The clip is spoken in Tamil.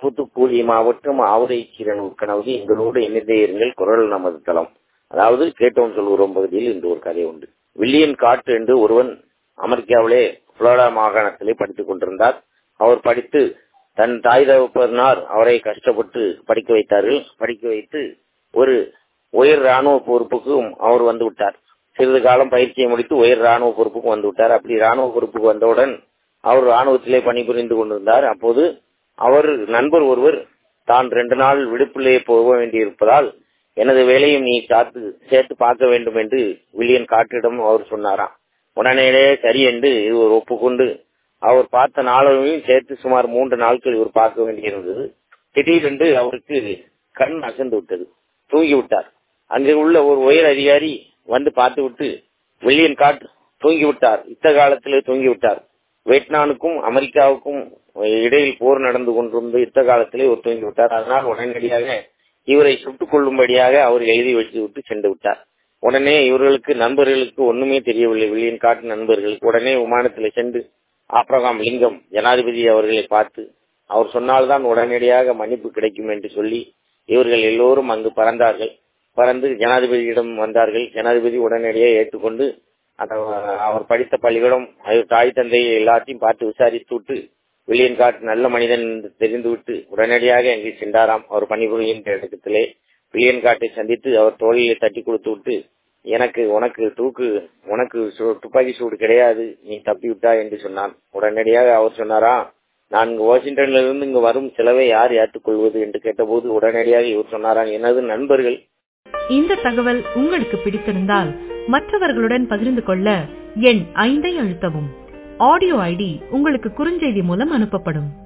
தூத்துக்குடி மாவட்டம் ஆவுரை சீரனூர் கனவு எங்களோடு இணைந்தே இருங்கள் குரல் நமது தளம் அதாவது கேட்டோம் சொல்கிறோம் பகுதியில் இன்று ஒரு கதை உண்டு வில்லியன் காட் என்று ஒருவன் அமெரிக்காவிலே புளோரிடா மாகாணத்திலே படித்துக் கொண்டிருந்தார் அவர் படித்து தன் தாய் தகப்பனார் அவரை கஷ்டப்பட்டு படிக்க வைத்தார்கள் படிக்க வைத்து ஒரு உயர் ராணுவ பொறுப்புக்கும் அவர் வந்து விட்டார் சிறிது காலம் பயிற்சியை முடித்து உயர் ராணுவ பொறுப்புக்கு வந்து விட்டார் அப்படி ராணுவ பொறுப்புக்கு வந்தவுடன் அவர் ராணுவத்திலே பணிபுரிந்து கொண்டிருந்தார் அப்போது அவர் நண்பர் ஒருவர் தான் ரெண்டு நாள் விடுப்பிலே போக வேண்டியிருப்பதால் எனது வேலையும் நீ காத்து சேர்த்து பார்க்க வேண்டும் என்று வில்லியன் காட்டிடம் அவர் சொன்னாராம் உடனே சரி என்று இவர் ஒப்புக்கொண்டு அவர் பார்த்த நாளையும் சேர்த்து சுமார் மூன்று நாட்கள் இவர் பார்க்க வேண்டியிருந்தது திடீரென்று அவருக்கு கண் அசந்து விட்டது தூங்கி விட்டார் அங்கு உள்ள ஒரு உயர் அதிகாரி வந்து பார்த்து விட்டு வில்லியன் காட் தூங்கி விட்டார் யுத்த காலத்திலே தூங்கி விட்டார் வியட்நாமுக்கும் அமெரிக்காவுக்கும் இடையில் போர் நடந்து கொண்டிருந்த யுத்த காலத்திலே ஒரு தூங்கி விட்டார் அதனால் உடனடியாக இவரை சுட்டுக் கொள்ளும்படியாக அவர் எழுதி வச்சு விட்டு சென்று விட்டார் உடனே இவர்களுக்கு நண்பர்களுக்கு ஒண்ணுமே தெரியவில்லை வில்லியன் காட்டு நண்பர்களுக்கு உடனே விமானத்தில் சென்று ஆப்ரகாம் லிங்கம் ஜனாதிபதி அவர்களை பார்த்து அவர் சொன்னால்தான் உடனடியாக மன்னிப்பு கிடைக்கும் என்று சொல்லி இவர்கள் எல்லோரும் அங்கு பறந்தார்கள் பறந்து ஜனாதிபதியிடம் வந்தார்கள் ஜனாதிபதி உடனடியாக ஏற்றுக்கொண்டு அவர் படித்த பள்ளிக்கூடம் தாய் தந்தையை எல்லாத்தையும் பார்த்து விசாரித்து விட்டு வில்லியன் காட் நல்ல மனிதன் என்று தெரிந்துவிட்டு உடனடியாக அங்கே சென்றாராம் அவர் பணிபுரிகின்ற இடத்திலே வில்லியன் காட்டை சந்தித்து அவர் தோளிலே தட்டி கொடுத்து விட்டு எனக்கு உனக்கு தூக்கு உனக்கு துப்பாக்கி சூடு கிடையாது நீ தப்பி விட்டா என்று சொன்னான் உடனடியாக அவர் சொன்னாரா நான் இங்கு வாஷிங்டன்ல இருந்து இங்கு வரும் செலவை யார் ஏற்றுக்கொள்வது என்று கேட்டபோது உடனடியாக இவர் சொன்னாராம் எனது நண்பர்கள் இந்த தகவல் உங்களுக்கு பிடித்திருந்தால் மற்றவர்களுடன் பகிர்ந்து கொள்ள எண் ஐந்தை அழுத்தவும் ஆடியோ ஐடி உங்களுக்கு குறுஞ்செய்தி மூலம் அனுப்பப்படும்